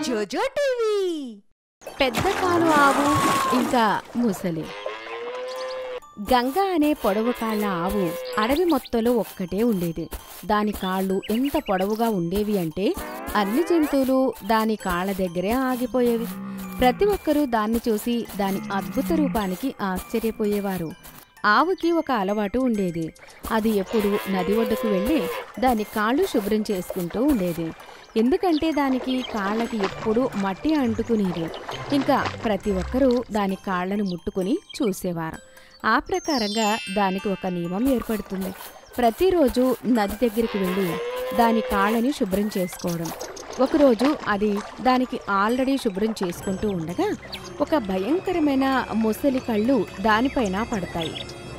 జోజో టీవీ పెద్ద కాలు ఆవు ఇంకా ముసలి గంగ అనే పొడవు కాళ్ళ ఆవు అడవి మొత్తంలో ఒక్కటే ఉండేది దాని కాళ్ళు ఎంత పొడవుగా ఉండేవి అంటే అన్ని జంతువులు దాని కాళ్ళ దగ్గరే ఆగిపోయేవి ప్రతి ఒక్కరూ దాన్ని చూసి దాని అద్భుత రూపానికి ఆశ్చర్యపోయేవారు ఆవుకి ఒక అలవాటు ఉండేది అది ఎప్పుడు నది ఒడ్డుకు వెళ్ళి దాని కాళ్ళు శుభ్రం చేసుకుంటూ ఉండేది ఎందుకంటే దానికి కాళ్ళకి ఎప్పుడూ మట్టి అంటుకునేది ఇంకా ప్రతి ఒక్కరూ దాని కాళ్ళను ముట్టుకుని చూసేవారు ఆ ప్రకారంగా దానికి ఒక నియమం ఏర్పడుతుంది ప్రతిరోజు నది దగ్గరికి వెళ్ళి దాని కాళ్ళని శుభ్రం చేసుకోవడం ఒకరోజు అది దానికి ఆల్రెడీ శుభ్రం చేసుకుంటూ ఉండగా ఒక భయంకరమైన ముసలి కళ్ళు దానిపైన పడతాయి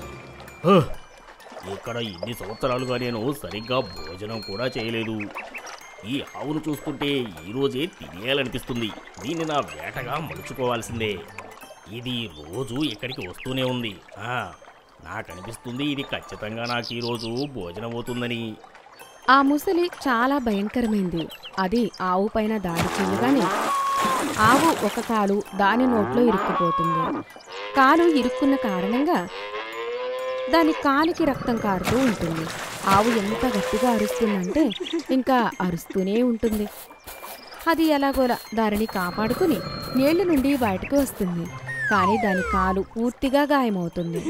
హ! ఇక్కడ ఇన్ని సంవత్సరాలుగా నేను సరిగ్గా భోజనం కూడా చేయలేదు ఈ ఆవును చూస్తుంటే ఈరోజే తినేయాలనిపిస్తుంది దీన్ని నా వేటగా మలుచుకోవాల్సిందే ఇది రోజు ఇక్కడికి వస్తూనే ఉంది ఆ, నాకనిపిస్తుంది ఇది ఖచ్చితంగా నాకు ఈరోజు భోజనం అవుతుందని ఆ ముసలి చాలా భయంకరమైంది అది ఆవు పైన దాడి చేయగానే ఆవు ఒక కాలు దాని నోట్లో ఇరుక్కుపోతుంది కాలు ఇరుక్కున్న కారణంగా దాని కాలికి రక్తం కారుతూ ఉంటుంది ఆవు ఎంత గట్టిగా అరుస్తుందంటే ఇంకా అరుస్తూనే ఉంటుంది అది ఎలాగోలా దానిని కాపాడుకుని నీళ్ల నుండి బయటకు వస్తుంది కానీ దాని కాలు పూర్తిగా గాయమవుతుంది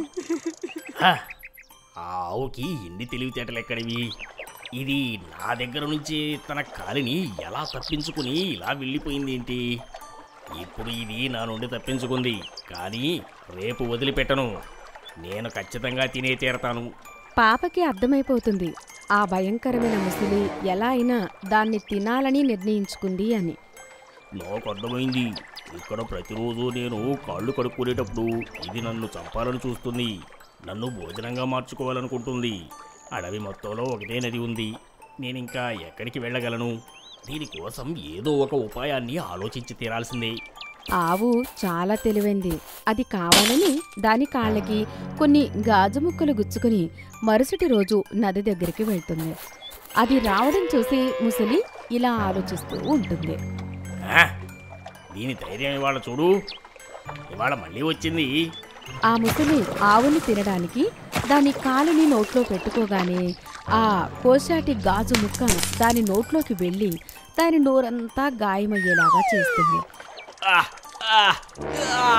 హ! ఆ ఆవుకి ఎన్ని తెలివితేటలు ఎక్కడివి ఇది నా దగ్గర నుంచి తన కాలిని ఎలా తప్పించుకుని ఇలా వెళ్ళిపోయింది ఏంటి ఇప్పుడు ఇది నా నుండి తప్పించుకుంది కానీ రేపు వదిలిపెట్టను నేను ఖచ్చితంగా తినే తీరతాను పాపకి అర్థమైపోతుంది ఆ భయంకరమైన ముసలి ఎలా అయినా దాన్ని తినాలని నిర్ణయించుకుంది అని నాకు అర్థమైంది ఇక్కడ ప్రతిరోజు నేను కాళ్ళు కడుక్కునేటప్పుడు ఇది నన్ను చంపాలని చూస్తుంది నన్ను భోజనంగా మార్చుకోవాలనుకుంటుంది అడవి మొత్తంలో ఒకటే నది ఉంది నేను ఇంకా ఎక్కడికి వెళ్ళగలను దీనికోసం ఏదో ఒక ఉపాయాన్ని ఆలోచించి తీరాల్సిందే ఆవు చాలా తెలివైంది అది కావాలని దాని కాళ్ళకి కొన్ని గాజు ముక్కలు గుచ్చుకుని మరుసటి రోజు నది దగ్గరికి వెళ్తుంది అది రావడం చూసి ముసలి ఇలా ఆలోచిస్తూ ఉంటుంది ఆ! దీని ధైర్యం ఇవాళ చూడు ఇవాళ మళ్ళీ వచ్చింది ఆ ముసలి ఆవుని తినడానికి దాని కాలుని నోట్లో పెట్టుకోగానే ఆ కోశాటి గాజు ముక్క దాని నోట్లోకి వెళ్ళి దాని నోరంతా గాయమయ్యేలాగా చేస్తుంది ఆ! ఆ! ఆ!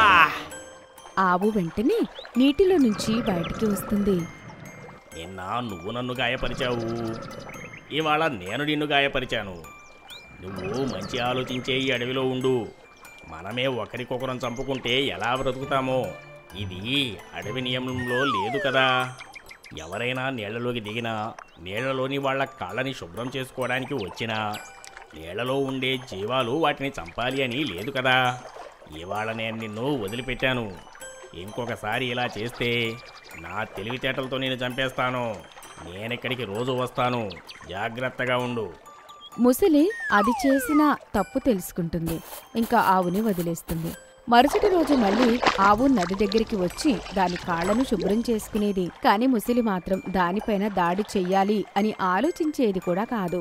ఆవు వెంటనే నీటిలో నుంచి బయటికి వస్తుంది నిన్న నువ్వు నన్ను గాయపరిచావు ఇవాళ నేను నిన్ను గాయపరిచాను నువ్వు మంచి ఆలోచించే ఈ అడవిలో ఉండు మనమే ఒకరికొకరం చంపుకుంటే ఎలా బ్రతుకుతామో ఇది అడవి నియమంలో లేదు కదా ఎవరైనా నీళ్లలోకి దిగినా నీళ్లలోని వాళ్ళ కాళ్ళని శుభ్రం చేసుకోవడానికి వచ్చినా నీళ్లలో ఉండే జీవాలు వాటిని చంపాలి అని లేదు కదా ఇవాళ నేను నిన్ను వదిలిపెట్టాను ఇంకొకసారి ఇలా చేస్తే నా తెలివితేటలతో నేను చంపేస్తాను నేనెక్కడికి రోజు వస్తాను జాగ్రత్తగా ఉండు ముసలి అది చేసిన తప్పు తెలుసుకుంటుంది ఇంకా ఆవుని వదిలేస్తుంది మరుసటి రోజు మళ్ళీ ఆవు నది దగ్గరికి వచ్చి దాని కాళ్లను శుభ్రం చేసుకునేది కానీ ముసలి మాత్రం దానిపైన దాడి చెయ్యాలి అని ఆలోచించేది కూడా కాదు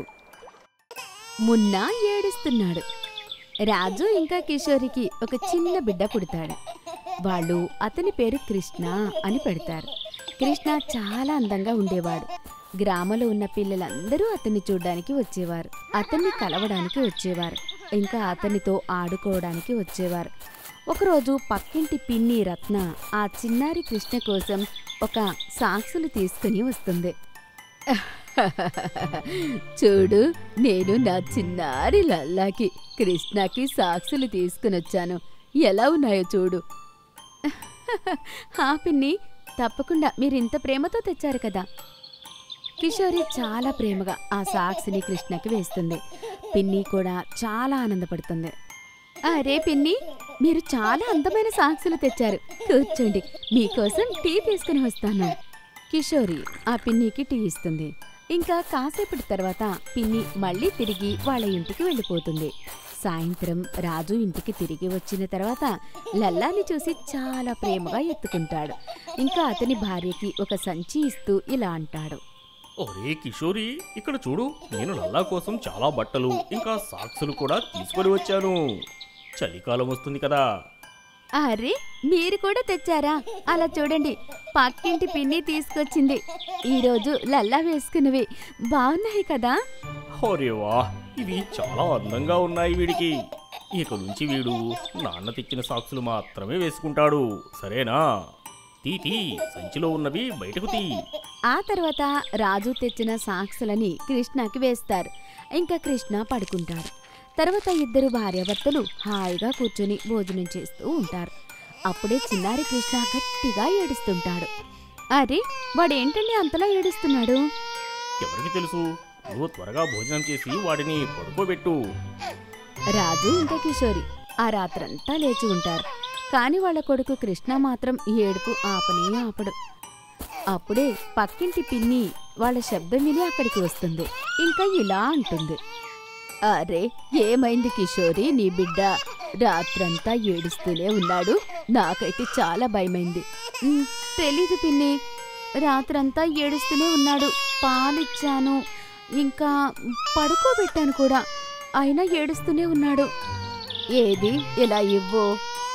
మున్నా ఏడుస్తున్నాడు రాజు ఇంకా కిషోరికి ఒక చిన్న బిడ్డ పుడతాడు వాళ్ళు అతని పేరు కృష్ణ అని పెడతారు కృష్ణ చాలా అందంగా ఉండేవాడు గ్రామంలో ఉన్న పిల్లలందరూ అతన్ని చూడ్డానికి వచ్చేవారు అతన్ని కలవడానికి వచ్చేవారు ఇంకా అతనితో ఆడుకోవడానికి వచ్చేవారు ఒకరోజు పక్కింటి పిన్ని రత్న ఆ చిన్నారి కృష్ణ కోసం ఒక సాక్సులు తీసుకుని వస్తుంది చూడు నేను నా చిన్నారి లల్లాకి కృష్ణకి సాక్సులు తీసుకుని వచ్చాను ఎలా ఉన్నాయో చూడు హా పిన్ని తప్పకుండా మీరు ఇంత ప్రేమతో తెచ్చారు కదా కిషోరి చాలా ప్రేమగా ఆ సాక్స్ని కృష్ణకి వేస్తుంది పిన్ని కూడా చాలా ఆనందపడుతుంది అరే పిన్ని మీరు చాలా అందమైన సాక్సులు తెచ్చారు కూర్చోండి మీకోసం టీ తీసుకుని వస్తాను కిషోరి ఆ పిన్నికి టీ ఇస్తుంది ఇంకా కాసేపటి తర్వాత పిన్ని మళ్ళీ తిరిగి వాళ్ళ ఇంటికి వెళ్ళిపోతుంది సాయంత్రం రాజు ఇంటికి తిరిగి వచ్చిన తర్వాత లల్లాని చూసి చాలా ప్రేమగా ఎత్తుకుంటాడు ఇంకా అతని భార్యకి ఒక సంచి ఇస్తూ ఇలా అంటాడు ఒరే కిషోరి ఇక్కడ చూడు నేను లల్లా కోసం చాలా బట్టలు ఇంకా సాక్సులు కూడా తీసుకొని వచ్చాను చలికాలం వస్తుంది కదా అరే మీరు కూడా తెచ్చారా అలా చూడండి పక్కింటి పిన్ని తీసుకొచ్చింది ఈరోజు లల్లా వేసుకున్నవి బాగున్నాయి కదా ఒరే వా ఇవి చాలా అందంగా ఉన్నాయి వీడికి ఇక నుంచి వీడు నాన్న తెచ్చిన సాక్సులు మాత్రమే వేసుకుంటాడు సరేనా తీ తీ సంచిలో ఉన్నవి బయటకు తీ ఆ తర్వాత రాజు తెచ్చిన సాక్సులని కృష్ణకి వేస్తారు ఇంకా కృష్ణ పడుకుంటాడు తర్వాత ఇద్దరు భార్యాభర్తలు హాయిగా కూర్చొని భోజనం చేస్తూ ఉంటారు అప్పుడే చిన్నారి కృష్ణ గట్టిగా ఏడుస్తుంటాడు అరే వాడేంటండి అంతలా ఏడుస్తున్నాడు ఎవరికి తెలుసు నువ్వు త్వరగా భోజనం చేసి వాడిని పడుకోబెట్టు రాజు ఇంకా కిషోరి ఆ రాత్రంతా లేచి ఉంటారు కాని వాళ్ళ కొడుకు కృష్ణ మాత్రం ఏడుపు ఆపనే ఆపడు అప్పుడే పక్కింటి పిన్ని వాళ్ళ శబ్దం విని అక్కడికి వస్తుంది ఇంకా ఇలా అంటుంది అరే ఏమైంది కిషోరి నీ బిడ్డ రాత్రంతా ఏడుస్తూనే ఉన్నాడు నాకైతే చాలా భయమైంది "ఉమ్, తెలీదు పిన్ని రాత్రంతా ఏడుస్తూనే ఉన్నాడు పాలిచ్చాను ఇంకా పడుకోబెట్టాను కూడా అయినా ఏడుస్తూనే ఉన్నాడు ఏది ఇలా ఇవ్వు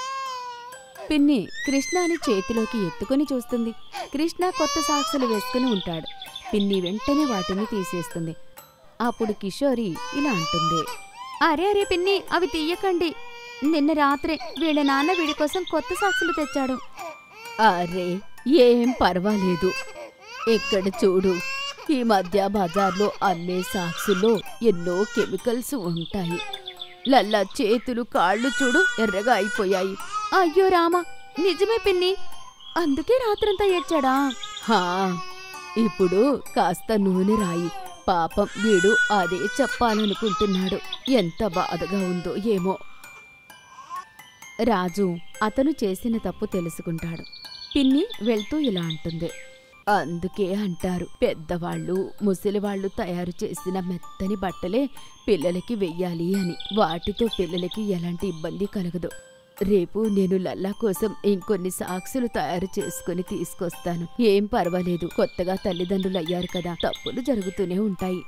పిన్ని కృష్ణని చేతిలోకి ఎత్తుకొని చూస్తుంది కృష్ణ కొత్త సాక్సులు వేసుకుని ఉంటాడు పిన్ని వెంటనే వాటిని తీసేస్తుంది అప్పుడు కిషోరి ఇలా అంటుంది అరే అరే పిన్ని అవి తీయకండి నిన్న రాత్రే వీళ్ళ నాన్న వీడి కోసం కొత్త సాక్సులు తెచ్చాడు అరే ఏం పర్వాలేదు ఇక్కడ చూడు ఈ మధ్య బజార్లో అమ్మే సాక్సుల్లో ఎన్నో కెమికల్స్ ఉంటాయి లల్లా చేతులు కాళ్ళు చూడు ఎర్రగా అయిపోయాయి అయ్యో రామా నిజమే పిన్ని అందుకే రాత్రంతా ఏడ్చాడా హా ఇప్పుడు కాస్త నూనె రాయి పాపం వీడు అదే చెప్పాలనుకుంటున్నాడు ఎంత బాధగా ఉందో ఏమో రాజు అతను చేసిన తప్పు తెలుసుకుంటాడు పిన్ని వెళ్తూ ఇలా అంటుంది అందుకే అంటారు పెద్దవాళ్ళు ముసలివాళ్ళు తయారు చేసిన మెత్తని బట్టలే పిల్లలకి వెయ్యాలి అని వాటితో పిల్లలకి ఎలాంటి ఇబ్బంది కలగదు రేపు నేను లల్లా కోసం ఇంకొన్ని సాక్సులు తయారు చేసుకుని తీసుకొస్తాను ఏం పర్వాలేదు కొత్తగా తల్లిదండ్రులు అయ్యారు కదా తప్పులు జరుగుతూనే ఉంటాయి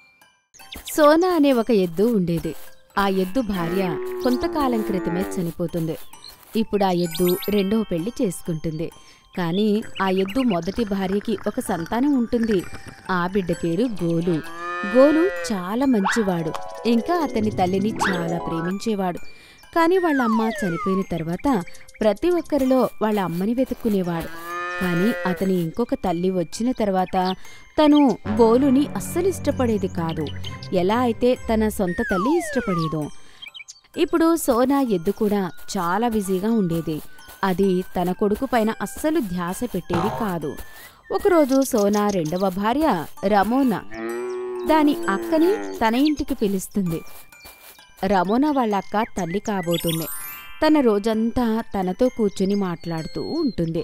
సోనా అనే ఒక ఎద్దు ఉండేది ఆ ఎద్దు భార్య కొంతకాలం క్రితమే చనిపోతుంది ఇప్పుడు ఆ ఎద్దు రెండవ పెళ్లి చేసుకుంటుంది కానీ ఆ ఎద్దు మొదటి భార్యకి ఒక సంతానం ఉంటుంది ఆ బిడ్డ పేరు గోలు గోలు చాలా మంచివాడు ఇంకా అతని తల్లిని చాలా ప్రేమించేవాడు కానీ వాళ్ళ అమ్మ చనిపోయిన తర్వాత ప్రతి ఒక్కరిలో వాళ్ళ అమ్మని వెతుక్కునేవాడు కానీ అతని ఇంకొక తల్లి వచ్చిన తర్వాత తను గోలుని అస్సలు ఇష్టపడేది కాదు ఎలా అయితే తన సొంత తల్లి ఇష్టపడేదో ఇప్పుడు సోనా ఎద్దు కూడా చాలా బిజీగా ఉండేది అది తన కొడుకు పైన అస్సలు ధ్యాస పెట్టేది కాదు ఒకరోజు సోనా రెండవ భార్య రమోనా దాని అక్కని తన ఇంటికి పిలుస్తుంది రమోనా వాళ్ళ అక్క తల్లి కాబోతుంది తన రోజంతా తనతో కూర్చుని మాట్లాడుతూ ఉంటుంది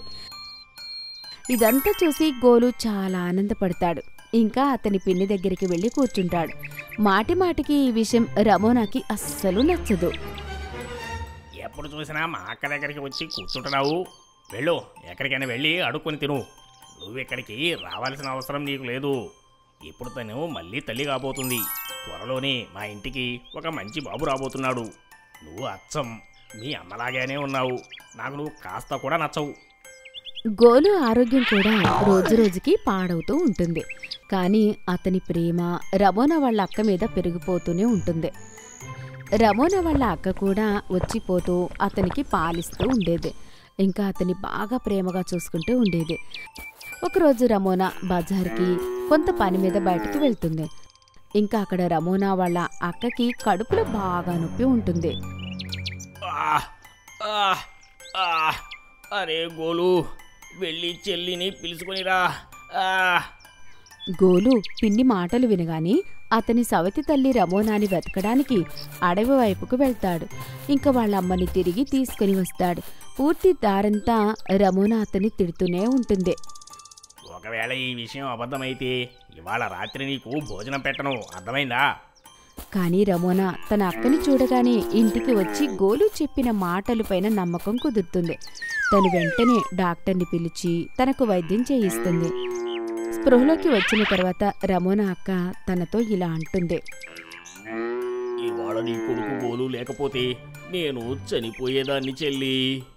ఇదంతా చూసి గోలు చాలా ఆనందపడతాడు ఇంకా అతని పిన్ని దగ్గరికి వెళ్ళి కూర్చుంటాడు మాటి మాటికి ఈ విషయం రమోనాకి అస్సలు నచ్చదు ఎప్పుడు చూసినా మా అక్క దగ్గరికి వచ్చి కూర్చుంటున్నావు వెళ్ళు ఎక్కడికైనా వెళ్ళి అడుక్కొని తిను నువ్వు ఇక్కడికి రావాల్సిన అవసరం నీకు లేదు ఇప్పుడు తను మళ్ళీ తల్లి కాబోతుంది త్వరలోనే మా ఇంటికి ఒక మంచి బాబు రాబోతున్నాడు నువ్వు అచ్చం మీ అమ్మలాగానే ఉన్నావు నాకు నువ్వు కాస్త కూడా నచ్చవు గోలు ఆరోగ్యం కూడా రోజురోజుకి పాడవుతూ ఉంటుంది కానీ అతని ప్రేమ రమోనా వాళ్ళ అక్క మీద పెరిగిపోతూనే ఉంటుంది రమోనా వాళ్ళ అక్క కూడా వచ్చిపోతూ అతనికి పాలిస్తూ ఉండేది ఇంకా అతన్ని బాగా ప్రేమగా చూసుకుంటూ ఉండేది ఒకరోజు రమోనా బజార్కి కొంత పని మీద బయటకు వెళ్తుంది ఇంకా అక్కడ రమోనా వాళ్ళ అక్కకి కడుపులో బాగా నొప్పి ఉంటుంది ఆహ్! ఆహ్! ఆహ్! అరే గోలు వెళ్ళి చెల్లిని పిలుచుకొనిరా ఆహ్! గోలు పిన్ని మాటలు వినగాని అతని సవతి తల్లి రమోనాని వెతకడానికి అడవి వైపుకు వెళ్తాడు ఇంకా వాళ్ళ అమ్మని తిరిగి తీసుకుని వస్తాడు పూర్తి దారంతా రమోనా అతన్ని తిడుతూనే ఉంటుంది ఒకవేళ ఈ విషయం అబద్ధమైతే ఇవాళ రాత్రి నీకు భోజనం పెట్టను అర్థమైందా కానీ రమోనా తన అక్కని చూడగానే ఇంటికి వచ్చి గోలు చెప్పిన మాటలపైన నమ్మకం కుదురుతుంది తను వెంటనే డాక్టర్ని పిలిచి తనకు వైద్యం చేయిస్తుంది స్పృహలోకి వచ్చిన తర్వాత రమోనా అక్క తనతో ఇలా అంటుంది ఇవాళ నీ కొడుకు గోలు లేకపోతే నేను చనిపోయేదాన్ని చెల్లి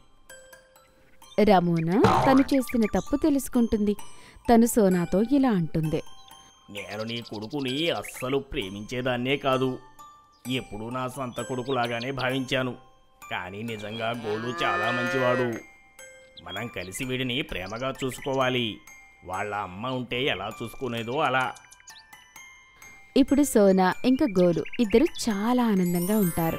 రమోనా తను చేసిన తప్పు తెలుసుకుంటుంది తను సోనాతో ఇలా అంటుంది నేను నీ కొడుకుని అస్సలు ప్రేమించేదాన్నే కాదు ఎప్పుడూ నా సొంత కొడుకులాగానే భావించాను కానీ నిజంగా గోలు చాలా మంచివాడు మనం కలిసి వీడిని ప్రేమగా చూసుకోవాలి వాళ్ళ అమ్మ ఉంటే ఎలా చూసుకునేదో అలా ఇప్పుడు సోనా ఇంకా గోలు ఇద్దరు చాలా ఆనందంగా ఉంటారు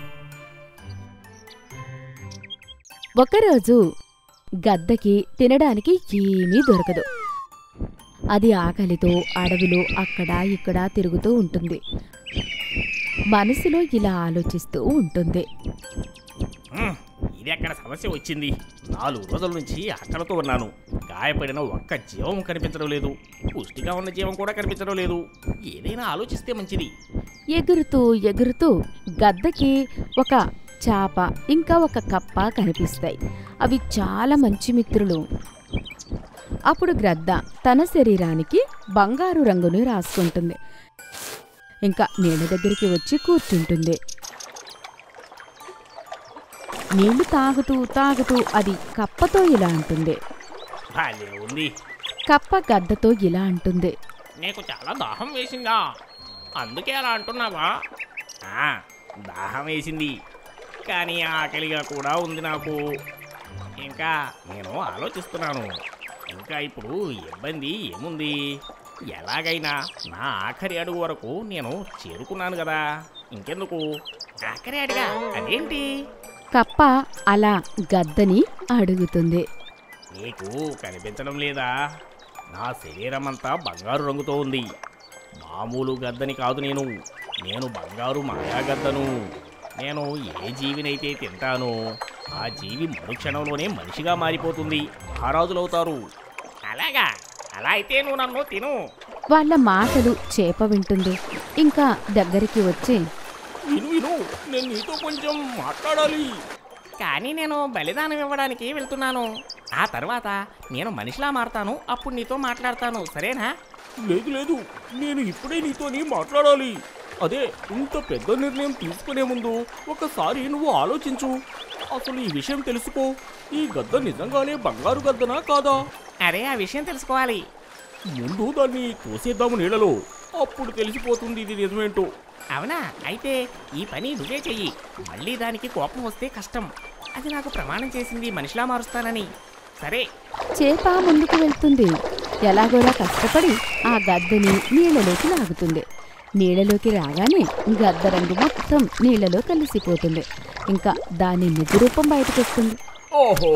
ఒకరోజు గద్దకి తినడానికి ఏమీ దొరకదు అది ఆకలితో అడవిలో అక్కడ ఇక్కడ తిరుగుతూ ఉంటుంది మనసులో ఇలా ఆలోచిస్తూ ఉంటుంది హ్మ్, ఇది ఎక్కడ సమస్య వచ్చింది నాలుగు రోజుల నుంచి ఆకలితో ఉన్నాను గాయపడిన ఒక్క జీవం కనిపించడం లేదు పుష్టిగా ఉన్న జీవం కూడా కనిపించడం లేదు ఏదైనా ఆలోచిస్తే మంచిది ఎగురుతూ ఎగురుతూ గద్దకి ఒక చాప ఇంకా ఒక కప్ప కనిపిస్తాయి అవి చాలా మంచి మిత్రులు అప్పుడు గ్రద్ద తన శరీరానికి బంగారు రంగును రాసుకుంటుంది ఇంకా నీళ్ళ దగ్గరికి వచ్చి కూర్చుంటుంది నీళ్లు తాగుతూ తాగుతూ అది కప్పతో ఇలా అంటుంది భలే ఉంది కప్ప గద్దతో ఇలా అంటుంది నీకు చాలా దాహం వేసిందా అందుకే అలా అంటున్నావా ఆ, దాహం వేసింది కానీ ఆకలిగా కూడా ఉంది నాకు ఇంకా నేను ఆలోచిస్తున్నాను ఇంకా ఇప్పుడు ఇబ్బంది ఏముంది ఎలాగైనా నా ఆఖరి అడుగు వరకు నేను చేరుకున్నాను కదా ఇంకెందుకు ఆఖరి అడిగా అదేంటి కప్ప అలా గద్దని అడుగుతుంది నీకు కనిపించడం లేదా నా శరీరం అంతా బంగారు రంగుతో ఉంది మామూలు గద్దని కాదు నేను నేను బంగారు మాయా గద్దను నేను ఏ జీవినైతే తింటానో ఆ జీవి మరుక్షణంలోనే మనిషిగా మారిపోతుంది మహారాజులవుతారు అలాగా అలా అయితే నువ్వు నన్ను తిను వాళ్ళ మాటలు చేప వింటుంది ఇంకా దగ్గరికి వచ్చి విను విను నేను నీతో కొంచెం మాట్లాడాలి కానీ నేను బలిదానం ఇవ్వడానికి వెళ్తున్నాను ఆ తర్వాత నేను మనిషిలా మారతాను అప్పుడు నీతో మాట్లాడతాను సరేనా లేదు లేదు నేను ఇప్పుడే నీతోని మాట్లాడాలి అదే ఇంత పెద్ద నిర్ణయం తీసుకునే ముందు ఒకసారి నువ్వు ఆలోచించు అసలు ఈ విషయం తెలుసుకో ఈ గద్ద నిజంగానే బంగారు గద్దనా కాదా అరే ఆ విషయం తెలుసుకోవాలి ముందు దాన్ని తోసేద్దాము నీళ్ళలో అప్పుడు తెలిసిపోతుంది ఇది నిజమేంటో అవునా అయితే ఈ పని నువ్వే చెయ్యి మళ్ళీ దానికి కోపం వస్తే కష్టం అది నాకు ప్రమాణం చేసింది మనిషిలా మారుస్తానని సరే చేప ముందుకు వెళ్తుంది ఎలాగోలా కష్టపడి ఆ గద్దని నీళ్ళలోకి లాగుతుంది నీళ్ళలోకి రాగానే గద్ద రంగు మొత్తం నీళ్ళలో కలిసిపోతుంది ఇంకా దాని నిజ రూపం బయటకొస్తుంది ఓహో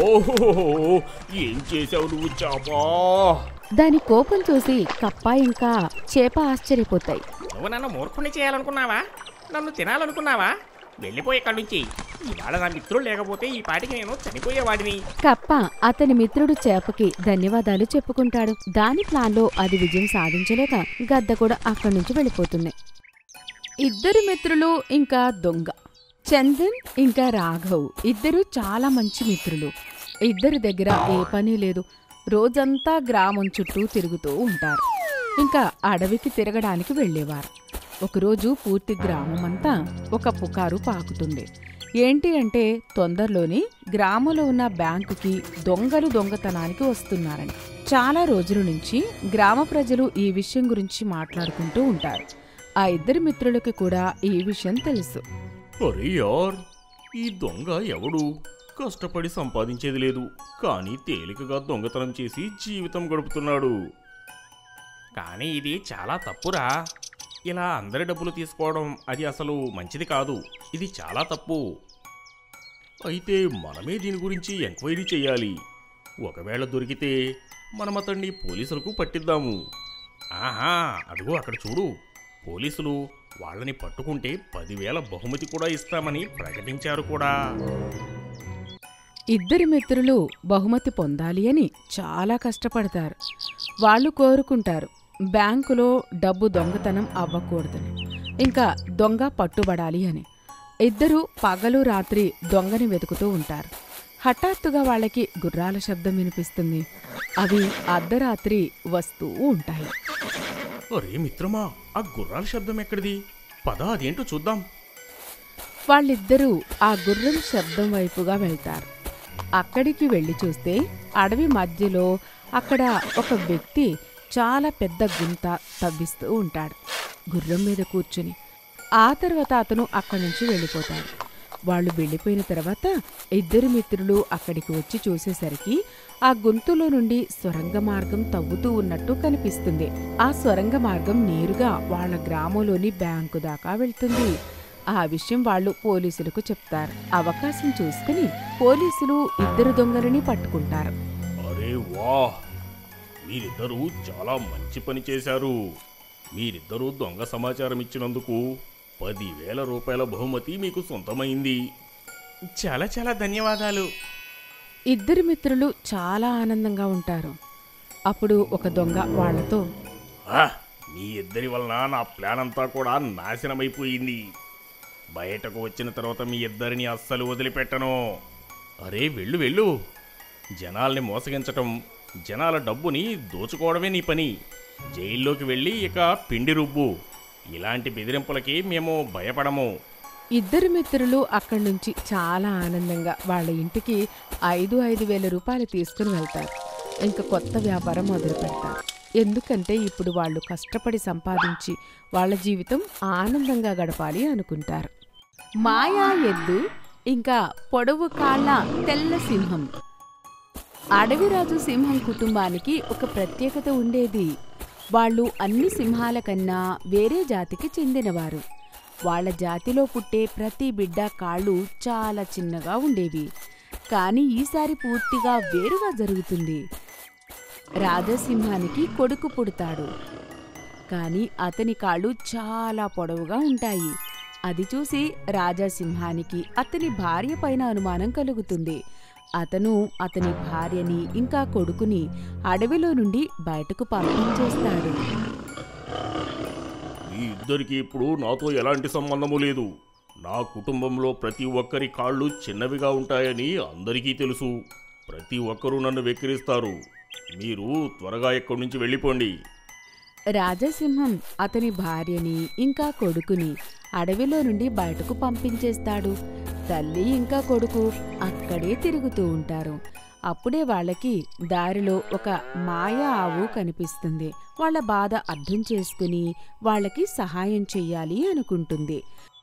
ఏం చేసావు నువ్వు చాపా దాని కోపం చూసి కప్ప ఇంకా చేప ఆశ్చర్యపోతాయి నువ్వు నన్ను మూర్ఖుని చేయాలనుకున్నావా నన్ను తినాలనుకున్నావా వెళ్ళిపోయి ఇక్కడి నుంచి ఇవాళ నా మిత్రుడు లేకపోతే ఈ పాటికి నేను చనిపోయేవాడిని కప్ప అతని మిత్రుడు చేపకి ధన్యవాదాలు చెప్పుకుంటాడు దాని ప్లాన్లో అది విజయం సాధించలేక గద్ద కూడా అక్కడి నుంచి వెళ్ళిపోతుంది ఇద్దరు మిత్రులు ఇంకా దొంగ చందన్ ఇంకా రాఘవ్ ఇద్దరు చాలా మంచి మిత్రులు ఇద్దరి దగ్గర ఏ పని లేదు రోజంతా గ్రామం చుట్టూ తిరుగుతూ ఉంటారు ఇంకా అడవికి తిరగడానికి వెళ్ళేవారు ఒకరోజు పూర్తి గ్రామం అంతా ఒక పుకారు పాకుతుంది ఏంటి అంటే తొందరలోనే గ్రామంలో ఉన్న బ్యాంకుకి దొంగలు దొంగతనానికి వస్తున్నారని చాలా రోజుల నుంచి గ్రామ ప్రజలు ఈ విషయం గురించి మాట్లాడుకుంటూ ఉంటారు ఆ ఇద్దరి మిత్రులకి కూడా ఈ విషయం తెలుసు అరే యార్ ఈ దొంగ ఎవడు కష్టపడి సంపాదించేది లేదు కానీ తేలికగా దొంగతనం చేసి జీవితం గడుపుతున్నాడు కానీ ఇది చాలా తప్పురా ఇలా అందరి డబ్బులు తీసుకోవడం అది అసలు మంచిది కాదు ఇది చాలా తప్పు అయితే మనమే దీని గురించి ఎంక్వైరీ చేయాలి ఒకవేళ దొరికితే మనం అతన్ని పోలీసులకు పట్టిద్దాము ఆహా అదిగో అక్కడ చూడు పోలీసులు వాళ్ళని పట్టుకుంటే పదివేల బహుమతి కూడా ఇస్తామని ప్రకటించారు కూడా ఇద్దరి మిత్రులు బహుమతి పొందాలి అని చాలా కష్టపడతారు వాళ్ళు కోరుకుంటారు బ్యాంకులో డబ్బు దొంగతనం అవ్వకూడదని ఇంకా దొంగ పట్టుబడాలి అని ఇద్దరు పగలు రాత్రి దొంగని వెతుకుతూ ఉంటారు హఠాత్తుగా వాళ్ళకి గుర్రాల శబ్దం వినిపిస్తుంది అవి అర్ధరాత్రి వస్తూ ఉంటాయి అరే మిత్రమా ఆ గుర్రాల శబ్దం ఎక్కడిది పద అదేంటో చూద్దాం వాళ్ళిద్దరూ ఆ గుర్రం శబ్దం వైపుగా వెళ్తారు అక్కడికి వెళ్ళి చూస్తే అడవి మధ్యలో అక్కడ ఒక వ్యక్తి చాలా పెద్ద గుంత తవ్విస్తూ ఉంటాడు గుర్రం మీద కూర్చుని ఆ తర్వాత అతను అక్కడి నుంచి వెళ్ళిపోతాడు వాళ్ళు వెళ్ళిపోయిన తర్వాత ఇద్దరు మిత్రులు అక్కడికి వచ్చి చూసేసరికి ఆ గుంతులో నుండి సొరంగ మార్గం తవ్వుతూ ఉన్నట్టు కనిపిస్తుంది ఆ సొరంగ మార్గం నేరుగా వాళ్ళ గ్రామంలోని బ్యాంకు దాకా వెళ్తుంది ఆ విషయం వాళ్ళు పోలీసులకు చెప్తారు అవకాశం చూసుకుని పోలీసులు ఇద్దరు దొంగలని పట్టుకుంటారు అరే వా మీరిద్దరూ చాలా మంచి పని చేశారు మీరిద్దరూ దొంగ సమాచారం ఇచ్చినందుకు పదివేల రూపాయల బహుమతి మీకు సొంతమైంది చాలా చాలా ధన్యవాదాలు ఇద్దరు మిత్రులు చాలా ఆనందంగా ఉంటారు అప్పుడు ఒక దొంగ వాళ్ళతో ఆ, మీ ఇద్దరి వలన నా ప్లాన్ అంతా కూడా నాశనమైపోయింది బయటకు వచ్చిన తర్వాత మీ ఇద్దరిని అస్సలు వదిలిపెట్టను అరే వెళ్ళు వెళ్ళు జనాల్ని మోసగించటం జనాల డబ్బుని దోచుకోవడమే నీ పని జైల్లోకి వెళ్ళి ఇక పిండి రుబ్బు ఇలాంటి బెదిరింపులకి మేము భయపడము ఇద్దరు మిత్రులు అక్కడి నుంచి చాలా ఆనందంగా వాళ్ళ ఇంటికి ఐదు ఐదు వేల రూపాయలు తీసుకుని వెళ్తారు ఇంకా కొత్త వ్యాపారం మొదలు పెడతారు ఎందుకంటే ఇప్పుడు వాళ్ళు కష్టపడి సంపాదించి వాళ్ళ జీవితం ఆనందంగా గడపాలి అనుకుంటారు మాయా ఎద్దు ఇంకా పొడవు కాళ్ళ తెల్ల సింహం అడవిరాజు సింహం కుటుంబానికి ఒక ప్రత్యేకత ఉండేది వాళ్ళు అన్ని సింహాల కన్నా వేరే జాతికి చెందినవారు వాళ్ళ జాతిలో పుట్టే ప్రతి బిడ్డ కాళ్ళు చాలా చిన్నగా ఉండేవి కానీ ఈసారి పూర్తిగా వేరుగా జరుగుతుంది రాజసింహానికి కొడుకు పుడతాడు కానీ అతని కాళ్ళు చాలా పొడవుగా ఉంటాయి అది చూసి రాజాసింహానికి అతని భార్య పైన అనుమానం కలుగుతుంది అతను అతని భార్యని ఇంకా కొడుకుని అడవిలో నుండి బయటకు పంపించేస్తాడు మీ ఇద్దరికి ఇప్పుడు నాతో ఎలాంటి సంబంధము లేదు నా కుటుంబంలో ప్రతి ఒక్కరి కాళ్ళు చిన్నవిగా ఉంటాయని అందరికీ తెలుసు ప్రతి ఒక్కరూ నన్ను వెక్కిరిస్తారు మీరు త్వరగా ఇక్కడి నుంచి వెళ్ళిపోండి రాజసింహం అతని భార్యని ఇంకా కొడుకుని అడవిలో నుండి బయటకు పంపించేస్తాడు తల్లి ఇంకా కొడుకు అక్కడే తిరుగుతూ ఉంటారు అప్పుడే వాళ్ళకి దారిలో ఒక మాయా ఆవు కనిపిస్తుంది వాళ్ళ బాధ అర్థం చేసుకుని వాళ్ళకి సహాయం చెయ్యాలి అనుకుంటుంది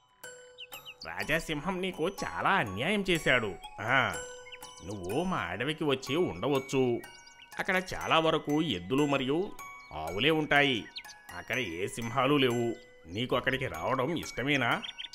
రాజాసింహం నీకు చాలా అన్యాయం చేశాడు ఆ, నువ్వు మా అడవికి వచ్చి ఉండవచ్చు అక్కడ చాలా వరకు ఎద్దులు మరియు ఆవులే ఉంటాయి అక్కడ ఏ సింహాలు లేవు నీకు అక్కడికి రావడం ఇష్టమేనా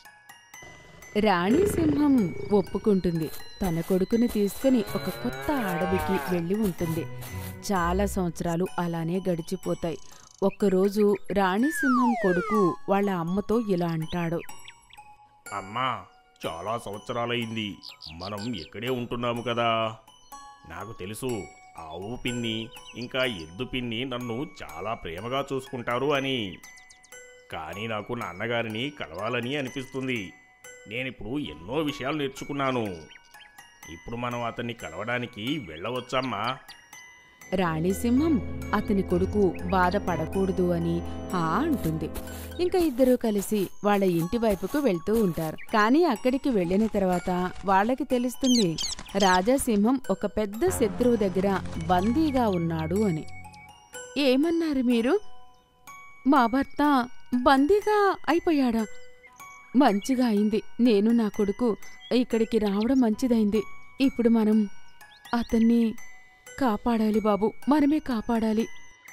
రాణి సింహం ఒప్పుకుంటుంది తన కొడుకుని తీసుకుని ఒక కొత్త అడవికి వెళ్ళి ఉంటుంది చాలా సంవత్సరాలు అలానే గడిచిపోతాయి ఒక్కరోజు రాణి సింహం కొడుకు వాళ్ళ అమ్మతో ఇలా అంటాడు అమ్మా చాలా సంవత్సరాలైంది మనం ఇక్కడే ఉంటున్నాము కదా నాకు తెలుసు ఆవు పిన్ని ఇంకా ఎద్దు పిన్ని నన్ను చాలా ప్రేమగా చూసుకుంటారు అని కానీ నాకు నాన్నగారిని కలవాలని అనిపిస్తుంది నేనిప్పుడు ఎన్నో విషయాలు నేర్చుకున్నాను ఇప్పుడు మనం అతన్ని కలవడానికి వెళ్ళవచ్చమ్మా రాణి సింహం అతని కొడుకు బాధపడకూడదు అని హా అంటుంది ఇంకా ఇద్దరూ కలిసి వాళ్ళ ఇంటి వైపుకు వెళ్తూ ఉంటారు కానీ అక్కడికి వెళ్ళిన తర్వాత వాళ్ళకి తెలుస్తుంది రాజాసింహం ఒక పెద్ద శత్రువు దగ్గర బందీగా ఉన్నాడు అని ఏమన్నారు మీరు మా భర్త బందీగా అయిపోయాడా మంచిగా అయింది నేను నా కొడుకు ఇక్కడికి రావడం మంచిదైంది ఇప్పుడు మనం అతన్ని కాపాడాలి బాబు మనమే కాపాడాలి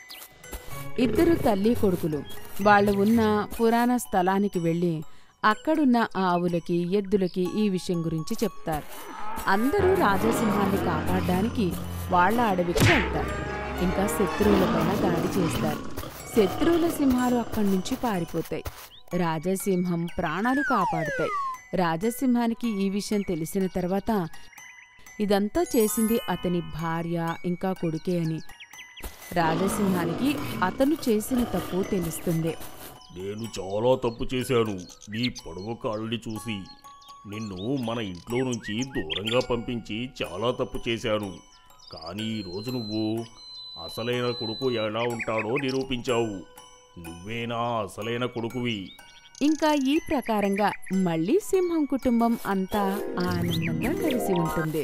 ఇద్దరు తల్లి కొడుకులు వాళ్ళు ఉన్న పురాణ స్థలానికి వెళ్ళి అక్కడున్న ఆవులకి ఎద్దులకి ఈ విషయం గురించి చెప్తారు అందరూ రాజసింహాన్ని కాపాడడానికి వాళ్ళ అడవికి వెళ్తారు ఇంకా శత్రువులపైన దాడి చేస్తారు శత్రువుల సింహాలు అక్కడి నుంచి పారిపోతాయి రాజసింహం ప్రాణాలు కాపాడుతాయి రాజసింహానికి ఈ విషయం తెలిసిన తర్వాత ఇదంతా చేసింది అతని భార్య ఇంకా కొడుకే అని రాజసింహానికి అతను చేసిన తప్పు తెలుస్తుంది నేను చాలా తప్పు చేశాను నీ పొడవు కాళ్ళని చూసి నిన్ను మన ఇంట్లో నుంచి దూరంగా పంపించి చాలా తప్పు చేశాను కానీ ఈరోజు నువ్వు అసలైన కొడుకు ఎలా ఉంటాడో నిరూపించావు నువ్వేనా అసలైన కొడుకువి ఇంకా ఈ ప్రకారంగా మళ్ళీ సింహం కుటుంబం అంతా ఆనందంగా కలిసి ఉంటుంది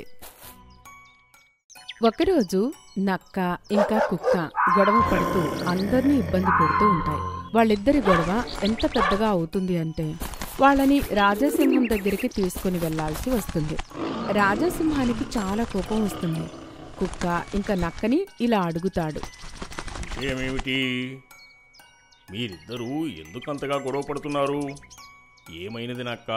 ఒకరోజు నక్క ఇంకా కుక్క గొడవ పడుతూ అందరినీ ఇబ్బంది పెడుతూ ఉంటాయి వాళ్ళిద్దరి గొడవ ఎంత పెద్దగా అవుతుంది అంటే వాళ్ళని రాజాసింహం దగ్గరికి తీసుకుని వెళ్లాల్సి వస్తుంది రాజాసింహానికి చాలా కోపం వస్తుంది కుక్క ఇంకా నక్కని ఇలా అడుగుతాడు విషయమేమిటి మీరిద్దరూ ఎందుకంతగా గొడవ పడుతున్నారు ఏమైనది నక్క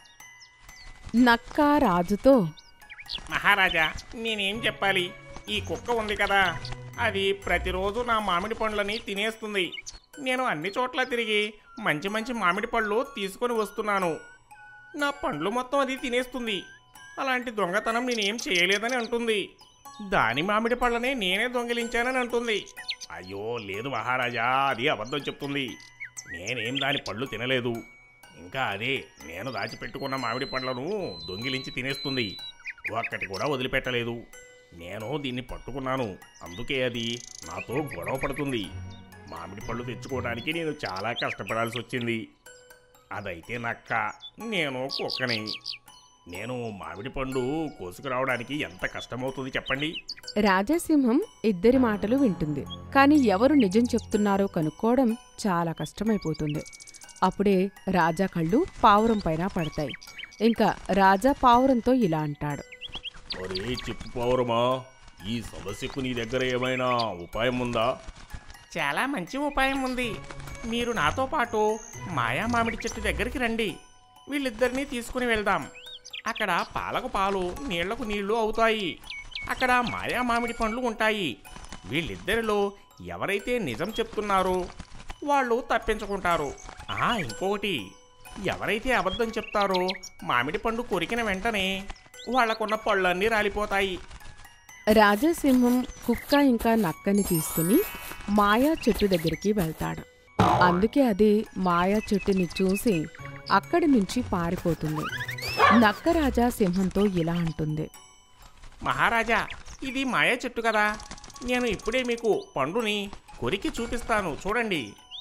నక్క రాజుతో మహారాజా నేనేం చెప్పాలి ఈ కుక్క ఉంది కదా అది ప్రతిరోజు నా మామిడి పండ్లని తినేస్తుంది నేను అన్ని చోట్ల తిరిగి మంచి మంచి మామిడి పళ్ళు తీసుకొని వస్తున్నాను నా పండ్లు మొత్తం అది తినేస్తుంది అలాంటి దొంగతనం నేనేం చేయలేదని అంటుంది దాని మామిడి పళ్ళనే నేనే దొంగిలించానని అంటుంది అయ్యో లేదు మహారాజా అది అబద్ధం చెప్తుంది నేనేం దాని పళ్ళు తినలేదు ఇంకా అదే నేను దాచిపెట్టుకున్న మామిడి పండ్లను దొంగిలించి తినేస్తుంది ఒక్కటి కూడా వదిలిపెట్టలేదు నేను దీన్ని పట్టుకున్నాను అందుకే అది నాతో గొడవ పడుతుంది మామిడి పళ్ళు తెచ్చుకోవడానికి నేను చాలా కష్టపడాల్సి వచ్చింది అదైతే నక్క నేను కుక్కని నేను మామిడి పండు కోసుకురావడానికి ఎంత కష్టమవుతుంది చెప్పండి రాజాసింహం ఇద్దరి మాటలు వింటుంది కానీ ఎవరు నిజం చెప్తున్నారో కనుక్కోవడం చాలా కష్టమైపోతుంది అప్పుడే రాజా కళ్ళు పావురం పైన పడతాయి ఇంకా రాజా పావురంతో ఇలా అంటాడు ఒరే చెప్పు పౌరమా ఈ సమస్యకు నీ దగ్గర ఏమైనా ఉపాయం ఉందా చాలా మంచి ఉపాయం ఉంది మీరు నాతో పాటు మాయా మామిడి చెట్టు దగ్గరికి రండి వీళ్ళిద్దరినీ తీసుకుని వెళ్దాం అక్కడ పాలకు పాలు నీళ్లకు నీళ్లు అవుతాయి అక్కడ మాయా మామిడి పండ్లు ఉంటాయి వీళ్ళిద్దరిలో ఎవరైతే నిజం చెప్తున్నారో వాళ్ళు తప్పించుకుంటారు ఆ ఇంకొకటి ఎవరైతే అబద్ధం చెప్తారో మామిడి పండు కొరికిన వెంటనే వాళ్ళకున్న పళ్ళన్నీ రాలిపోతాయి రాజాసింహం కుక్క ఇంకా నక్కని తీసుకుని మాయా చెట్టు దగ్గరికి వెళ్తాడు అందుకే అది మాయా చెట్టుని చూసి అక్కడి నుంచి పారిపోతుంది నక్క రాజా సింహంతో ఇలా అంటుంది మహారాజా ఇది మాయా చెట్టు కదా నేను ఇప్పుడే మీకు పండుని కొరికి చూపిస్తాను చూడండి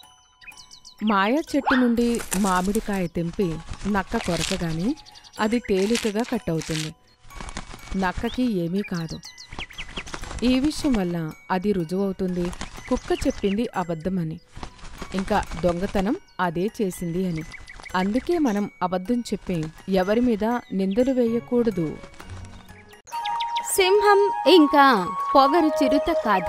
మాయా చెట్టు నుండి మామిడికాయ తెంపి నక్క కొరకగానే అది తేలికగా కట్ అవుతుంది నక్కకి ఏమీ కాదు ఈ విషయం వల్ల అది రుజువవుతుంది కుక్క చెప్పింది అబద్ధమని ఇంకా దొంగతనం అదే చేసింది అని అందుకే మనం అబద్ధం చెప్పి ఎవరి మీద నిందలు వేయకూడదు సింహం ఇంకా పొగరు చిరుత కథ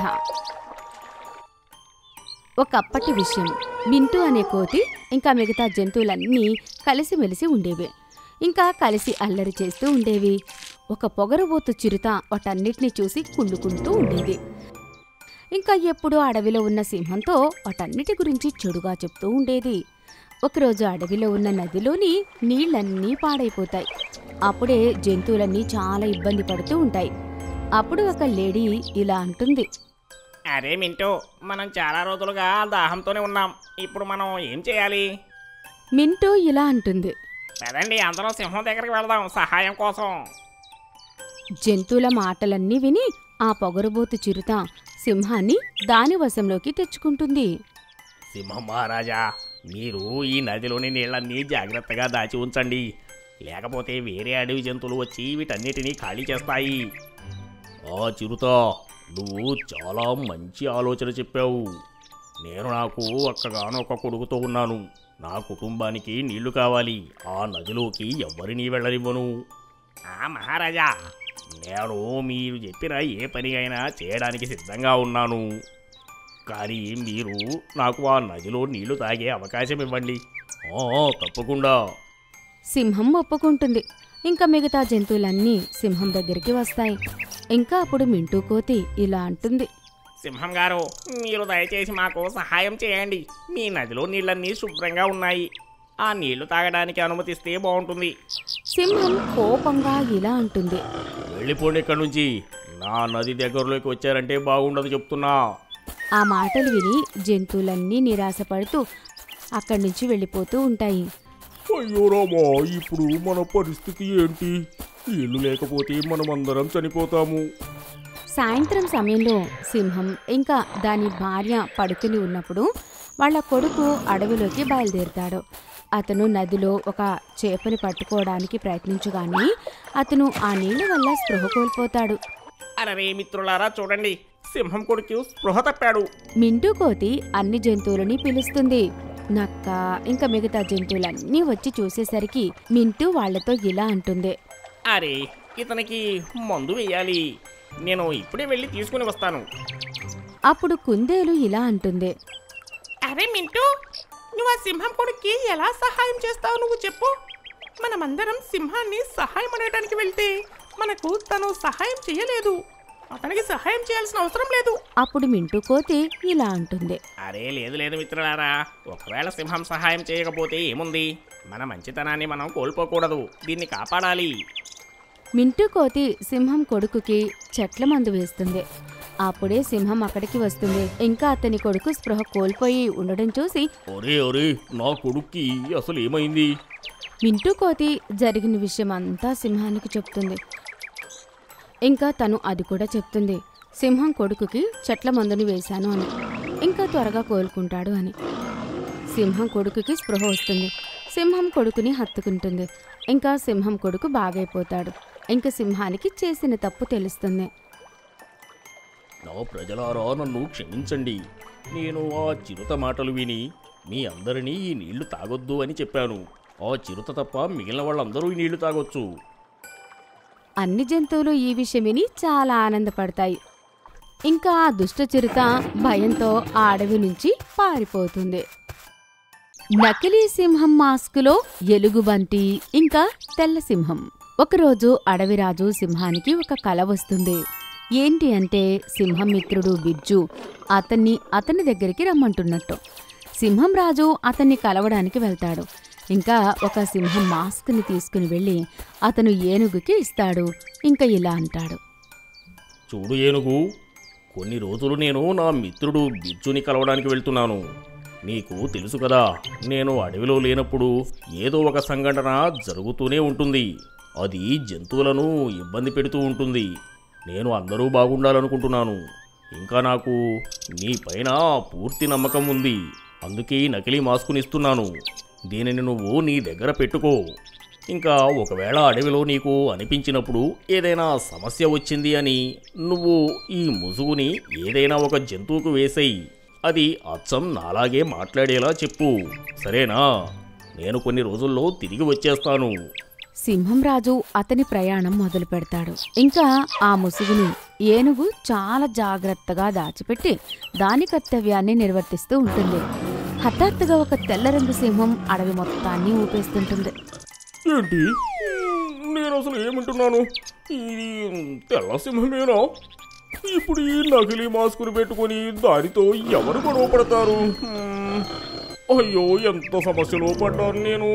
ఒకప్పటి విషయం మింటూ అనే కోతి ఇంకా మిగతా జంతువులన్నీ కలిసిమెలిసి ఉండేవి ఇంకా కలిసి అల్లరి చేస్తూ ఉండేవి ఒక పొగరుబోతు చిరుత వాటన్నిటిని చూసి కుళ్ళుకుంటూ ఉండేది ఇంకా ఎప్పుడూ అడవిలో ఉన్న సింహంతో వాటన్నిటి గురించి చెడుగా చెప్తూ ఉండేది ఒకరోజు అడవిలో ఉన్న నదిలోని నీళ్ళన్నీ పాడైపోతాయి అప్పుడే జంతువులన్నీ చాలా ఇబ్బంది పడుతూ ఉంటాయి అప్పుడు ఒక లేడీ ఇలా అంటుంది అరే మింటూ మనం చాలా రోజులుగా దాహంతోనే ఉన్నాం ఇప్పుడు మనం ఏం చేయాలి మింటూ ఇలా అంటుంది పదండి అందరం సింహం దగ్గరికి వెళ్దాం సహాయం కోసం జంతువుల మాటలన్నీ విని ఆ పొగరుబోతు చిరుత సింహాన్ని దాని వశంలోకి తెచ్చుకుంటుంది సింహం మహారాజా మీరు ఈ నదిలోని నీళ్ళన్నీ జాగ్రత్తగా దాచి ఉంచండి లేకపోతే వేరే అడవి జంతువులు వచ్చి వీటన్నిటినీ ఖాళీ చేస్తాయి ఆ చిరుత నువ్వు చాలా మంచి ఆలోచన చెప్పావు నేను నాకు ఒక్కగానొక్క కొడుకుతో ఉన్నాను నా కుటుంబానికి నీళ్లు కావాలి ఆ నదిలోకి ఎవ్వరినీ వెళ్ళనివ్వను ఆ మహారాజా నేను మీరు చెప్పిన ఏ పని అయినా చేయడానికి సిద్ధంగా ఉన్నాను కానీ మీరు నాకు ఆ నదిలో నీళ్లు తాగే అవకాశం ఇవ్వండి ఆ, తప్పకుండా సింహం ఒప్పుకుంటుంది ఇంకా మిగతా జంతువులన్నీ సింహం దగ్గరికి వస్తాయి ఇంకా అప్పుడు మింటూ కోతి ఇలా అంటుంది సింహం గారు మీరు దయచేసి మాకు సహాయం చేయండి మీ నదిలో నీళ్ళన్నీ శుభ్రంగా ఉన్నాయి ఆ నీళ్లు తాగడానికి అనుమతిస్తే బాగుంటుంది సింహం కోపంగా ఇలా అంటుంది వెళ్ళిపోండి ఇక్కడి నుంచి నా నది దగ్గరలోకి వచ్చారంటే బాగుండదు చెప్తున్నా ఆ మాటలు విని జంతువులన్నీ నిరాశపడుతూ అక్కడి నుంచి వెళ్ళిపోతూ ఉంటాయి అయ్యో రామా ఇప్పుడు మన పరిస్థితి ఏంటి నీళ్లు లేకపోతే మనమందరం చనిపోతాము సాయంత్రం సమయంలో సింహం ఇంకా దాని భార్య పడుకుని ఉన్నప్పుడు వాళ్ళ కొడుకు అడవిలోకి బయలుదేరుతాడు అతను నదిలో ఒక చేపని పట్టుకోవడానికి ప్రయత్నించగానే అతను ఆ నీళ్ల వల్ల స్పృహ కోల్పోతాడు అరే మిత్రులారా చూడండి సింహం కొడుకు స్పృహ తప్పాడు మింటూ కోతి అన్ని జంతువులని పిలుస్తుంది నక్క ఇంకా మిగతా జంతువులన్నీ వచ్చి చూసేసరికి మింటూ వాళ్లతో ఇలా అంటుంది అరే ఇతనికి మందు వేయాలి నేను ఇప్పుడే వెళ్ళి తీసుకుని వస్తాను అప్పుడు కుందేలు ఇలా అంటుంది అరే మింటూ నువ్వు ఆ సింహం కొడుక్కి ఎలా సహాయం చేస్తావు నువ్వు చెప్పు మనమందరం సింహాన్ని సహాయం అడగడానికి వెళ్తే మనకు తను సహాయం చేయలేదు అతనికి సహాయం చేయాల్సిన అవసరం లేదు అప్పుడు మింటూ కోతి ఇలా అంటుంది అరే లేదు లేదు మిత్రులారా ఒకవేళ సింహం సహాయం చేయకపోతే ఏముంది మన మంచితనాన్ని మనం కోల్పోకూడదు దీన్ని కాపాడాలి మింటూ కోతి సింహం కొడుకుకి చెట్ల మందు వేస్తుంది అప్పుడే సింహం అక్కడికి వస్తుంది ఇంకా అతని కొడుకు స్పృహ కోల్పోయి ఉండడం చూసి ఒరే ఒరే నా కొడుక్కి అసలు ఏమైంది మింటూ కోతి జరిగిన విషయం అంతా సింహానికి చెప్తుంది ఇంకా తను అది కూడా చెప్తుంది సింహం కొడుకుకి చెట్ల మందుని వేశాను అని ఇంకా త్వరగా కోలుకుంటాడు అని సింహం కొడుకుకి స్పృహ వస్తుంది సింహం కొడుకుని హత్తుకుంటుంది ఇంకా సింహం కొడుకు బాగైపోతాడు ఇంకా సింహానికి చేసిన తప్పు తెలుస్తుంది నా ప్రజలారా నన్ను క్షమించండి నేను ఆ చిరుత మాటలు విని మీ అందరినీ ఈ నీళ్లు తాగొద్దు అని చెప్పాను ఆ చిరుత తప్ప మిగిలిన వాళ్ళందరూ ఈ నీళ్లు తాగొచ్చు అన్ని జంతువులు ఈ విషయం విని చాలా ఆనందపడతాయి ఇంకా ఆ దుష్ట చిరుత భయంతో ఆ అడవి నుంచి పారిపోతుంది నకిలీ సింహం మాస్కులో ఎలుగుబంటి ఇంకా తెల్ల సింహం ఒకరోజు అడవిరాజు సింహానికి ఒక కల వస్తుంది ఏంటి అంటే సింహం మిత్రుడు బిజ్జు అతన్ని అతని దగ్గరికి రమ్మంటున్నట్టు సింహం రాజు అతన్ని కలవడానికి వెళ్తాడు ఇంకా ఒక సింహం మాస్క్ని తీసుకుని వెళ్ళి అతను ఏనుగుకి ఇస్తాడు ఇంకా ఇలా అంటాడు చూడు ఏనుగు కొన్ని రోజులు నేను నా మిత్రుడు బిజ్జుని కలవడానికి వెళ్తున్నాను నీకు తెలుసు కదా నేను అడవిలో లేనప్పుడు ఏదో ఒక సంఘటన జరుగుతూనే ఉంటుంది అది జంతువులను ఇబ్బంది పెడుతూ ఉంటుంది నేను అందరూ బాగుండాలనుకుంటున్నాను ఇంకా నాకు నీ పైన పూర్తి నమ్మకం ఉంది అందుకే ఈ నకిలీ మాస్కునిస్తున్నాను దీనిని నువ్వు నీ దగ్గర పెట్టుకో ఇంకా ఒకవేళ అడవిలో నీకు అనిపించినప్పుడు ఏదైనా సమస్య వచ్చింది అని నువ్వు ఈ ముసుగుని ఏదైనా ఒక జంతువుకు వేసేయి అది అచ్చం నాలాగే మాట్లాడేలా చెప్పు సరేనా నేను కొన్ని రోజుల్లో తిరిగి వచ్చేస్తాను సింహం రాజు అతని ప్రయాణం మొదలు పెడతాడు ఇంకా ఆ ముసుగుని ఏనుగు చాలా జాగ్రత్తగా దాచిపెట్టి దాని కర్తవ్యాన్ని నిర్వర్తిస్తూ ఉంటుంది హఠాత్తుగా ఒక తెల్ల రంగు సింహం అడవి మొత్తాన్ని ఊపేస్తుంటుంది ఏంటి నేను అసలు ఏమంటున్నాను ఇది తెల్ల సింహమేనా ఇప్పుడు ఈ నకిలీ మాస్కుని పెట్టుకొని దానితో ఎవరు గొడవ పడతారు హ్మ్. అయ్యో ఎంత సమస్యలో పడ్డాను నేను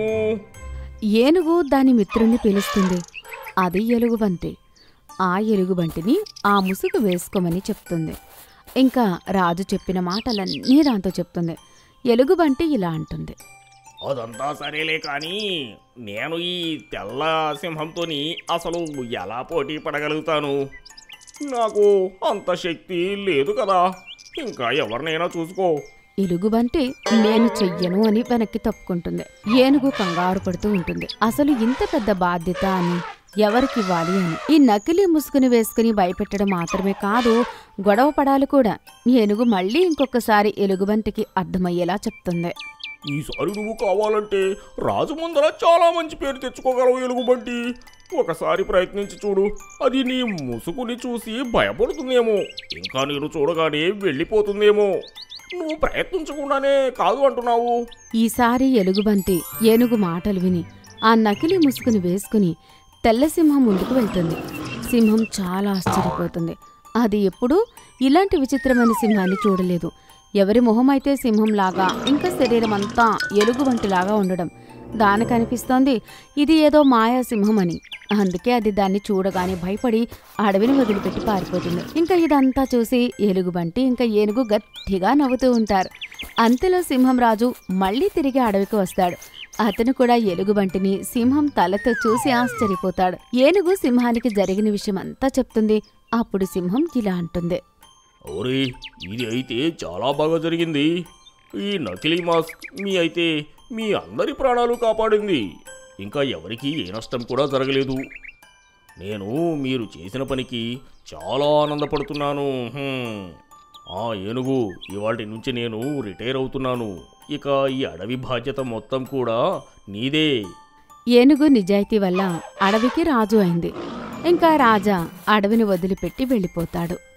ఏనుగు దాని మిత్రుణ్ణి పిలుస్తుంది అది ఎలుగుబంటి ఆ ఎలుగుబంటిని ఆ ముసుగు వేసుకోమని చెప్తుంది ఇంకా రాజు చెప్పిన మాటలన్నీ దాంతో చెప్తుంది ఎలుగుబంటి ఇలా అంటుంది అదంతా సరేలే కానీ నేను ఈ తెల్ల సింహంతోని అసలు ఎలా పోటీ పడగలుగుతాను నాకు అంత శక్తి లేదు కదా ఇంకా ఎవరినైనా చూసుకో ఎలుగుబంటి నేను చెయ్యను అని వెనక్కి తప్పుకుంటుంది ఏనుగు కంగారు పడుతూ ఉంటుంది అసలు ఇంత పెద్ద బాధ్యత అని ఎవరికివ్వాలి అని ఈ నకిలీ ముసుగుని వేసుకుని భయపెట్టడం మాత్రమే కాదు గొడవ పడాలి కూడా ఏనుగు మళ్ళీ ఇంకొకసారి ఎలుగుబంటికి అర్థమయ్యేలా చెప్తుంది ఈసారి నువ్వు కావాలంటే రాజు ముందర చాలా మంచి పేరు తెచ్చుకోగలవు ఎలుగుబంటి ఒకసారి ప్రయత్నించి చూడు అది నీ ముసుగుని చూసి భయపడుతుందేమో ఇంకా నేను చూడగానే వెళ్ళిపోతుందేమో నువ్వు ప్రయత్నించకుండానే కాదు అంటున్నావు ఈసారి ఎలుగుబంటి ఏనుగు మాటలు విని ఆ నకిలీ ముసుగుని వేసుకుని తెల్ల సింహం ముందుకు వెళ్తుంది సింహం చాలా ఆశ్చర్యపోతుంది అది ఎప్పుడూ ఇలాంటి విచిత్రమైన సింహాన్ని చూడలేదు ఎవరి మొహమైతే సింహంలాగా ఇంకా శరీరం అంతా ఎలుగుబంటిలాగా ఉండడం దానికి అనిపిస్తోంది ఇది ఏదో మాయా సింహం అని అందుకే అది దాన్ని చూడగానే భయపడి అడవిని వదిలిపెట్టి పారిపోతుంది ఇంకా ఇదంతా చూసి ఎలుగుబంటి ఇంకా ఏనుగు గట్టిగా నవ్వుతూ ఉంటారు అంతలో సింహం రాజు మళ్ళీ తిరిగి అడవికి వస్తాడు అతను కూడా ఎలుగుబంటిని సింహం తలతో చూసి ఆశ్చర్యపోతాడు ఏనుగు సింహానికి జరిగిన విషయం అంతా చెప్తుంది అప్పుడు సింహం ఇలా అంటుంది ఓరే ఇది అయితే చాలా బాగా జరిగింది ఈ నకిలీ మాస్క్ మీ అయితే మీ అందరి ప్రాణాలు కాపాడింది ఇంకా ఎవరికీ ఏ నష్టం కూడా జరగలేదు నేను మీరు చేసిన పనికి చాలా ఆనందపడుతున్నాను హ్మ్. ఆ ఏనుగు ఇవాటి నుంచి నేను రిటైర్ అవుతున్నాను ఇక ఈ అడవి బాధ్యత మొత్తం కూడా నీదే ఏనుగు నిజాయితీ వల్ల అడవికి రాజు అయింది ఇంకా రాజా అడవిని వదిలిపెట్టి వెళ్ళిపోతాడు